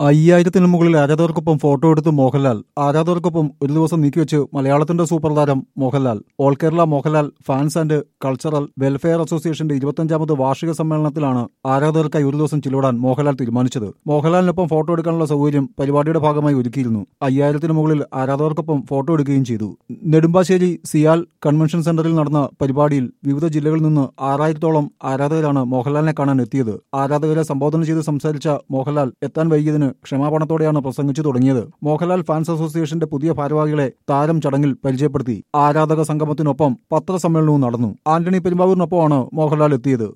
അയ്യായിരത്തിന് മുകളിൽ ആരാധകർക്കൊപ്പം ഫോട്ടോ എടുത്ത് മോഹൻലാൽ ആരാധകർക്കൊപ്പം ഒരു ദിവസം നീക്കിവെച്ച് മലയാളത്തിന്റെ സൂപ്പർ താരം Mohanlal all Kerala Mohanlal fans and cultural welfare അസോസിയേഷന്റെ ഇരുപത്തഞ്ചാമത് വാർഷിക സമ്മേളനത്തിലാണ് ആരാധകർക്കായി ഒരു ദിവസം ചിലവിടാൻ മോഹൻലാൽ തീരുമാനിച്ചത് മോഹൻലാലിനൊപ്പം ഫോട്ടോ എടുക്കാനുള്ള സൗകര്യം പരിപാടിയുടെ ഭാഗമായി ഒരുക്കിയിരുന്നു അയ്യായിരത്തിന് മുകളിൽ ആരാധകർക്കൊപ്പം ഫോട്ടോ എടുക്കുകയും ചെയ്തു നെടുമ്പാശ്ശേരി സിയാൽ കൺവെൻഷൻ സെന്ററിൽ നടന്ന പരിപാടിയിൽ വിവിധ ജില്ലകളിൽ നിന്ന് ആറായിരത്തോളം ആരാധകരാണ് മോഹൻലാലിനെ കാണാൻ എത്തിയത് ആരാധകരെ സംബോധന ചെയ്ത് സംസാരിച്ച മോഹൻലാൽ എത്താൻ വൈകിയതിന് ക്ഷമാപണത്തോടെയാണ് പ്രസംഗിച്ചു തുടങ്ങിയത് മോഹൻലാൽ ഫാൻസ് അസോസിയേഷന്റെ പുതിയ ഭാരവാഹികളെ താരം ചടങ്ങിൽ പരിചയപ്പെടുത്തി ആരാധക സംഗമത്തിനൊപ്പം പത്രസമ്മേളനവും നടന്നു ആന്റണി പെരുമ്പാവൂരിനൊപ്പമാണ് മോഹൻലാൽ എത്തിയത്